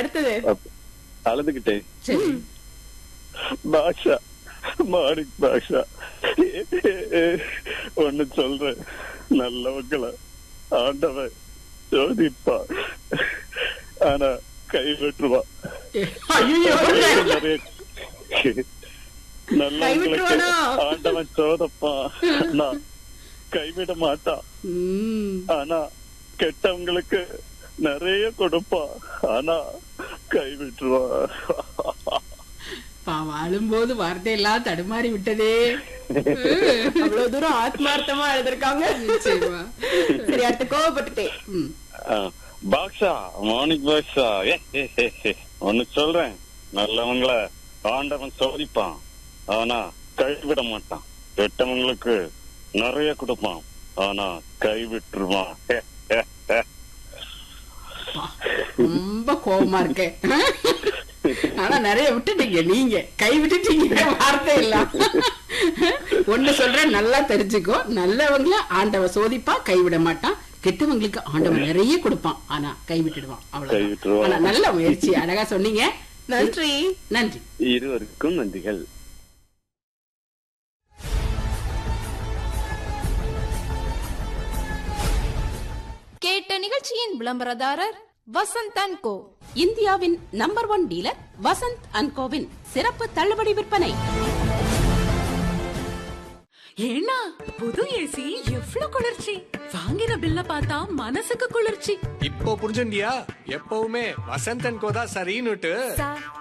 அடுத்தது அழுதுகிட்டே சரி பாஷா மாணிக் பாஷா ஒண்ணு சொல்றேன் நல்லவங்களை ஆண்டவன் சோதிப்பா ஆனா கை விட்டுருவா ஐயோ நிறைய நல்லவங்களுக்கு விட்டுருவானா? ஆண்டவன் சோதப்பா நான் கைவிட மாட்டான் ம் ஆனா கெட்டவங்களுக்கு நிறைய கொடுப்பா ஆனா கை விட்டுருவா பாவம் அழும்போது வார்த்தையெல்லாம் தடுமாறி விட்டதே அவ்வளவு தூரம் ஆத்மார்த்தமா எழுதிருக்காங்க நிச்சயமா சரி அடுத்து கோவப்பட்டுட்டேன் ம் ஆ, பாக்ஷா மாணிக் பாக்ஷா ஏ, ஏ, ஏ, ஏ. ஒண்ணு சொல்றேன் நல்லவங்கள ஆண்டவன் சோதிப்பான் ஆனா கைவிட மாட்டான் கெட்டவங்களுக்கு நிறைய கொடுப்பான் ஆனா கை விட்டுருவான் ஏ, ஏ, ஏ. அப்பா, ரொம்ப கோவமா இருக்கேன் ஆனா நிறைய விட்டுட்டீங்க நீங்க கை விட்டுட்டீங்க வார்த்தை எல்லாம் ஒண்ணு சொல்றேன் நல்லா தெரிஞ்சுக்கோ நல்லவங்கள ஆண்டவ சோதிப்பா கைவிட மாட்டான் கெட்டவங்களுக்கு ஆண்டவன் நிறைய கொடுப்பான் ஆனா கை விட்டுடுவான் கை அவ்வளவுதான் விட்டுருவான். ஆனா நல்ல முயற்சி அழகா சொன்னீங்க நன்றி நன்றி இருவருக்கும் நன்றிகள் கேட்ட நிகழ்ச்சியின் விளம்பரதாரர் வசந்த் அண்ட் கோ இந்தியாவின் number one dealer Vasanth and கோவின் சிறப்பு தள்ளுபடி விற்பனை ஏன்னா புது ஏசி எவ்ளோ குளிர்ச்சி வாங்கின பில்ல பார்த்தா மனசுக்கு குளிர்ச்சி இப்போ புரிஞ்சுண்டியா எப்பவுமே வசந்தன் கோதா சரின்னுட்டு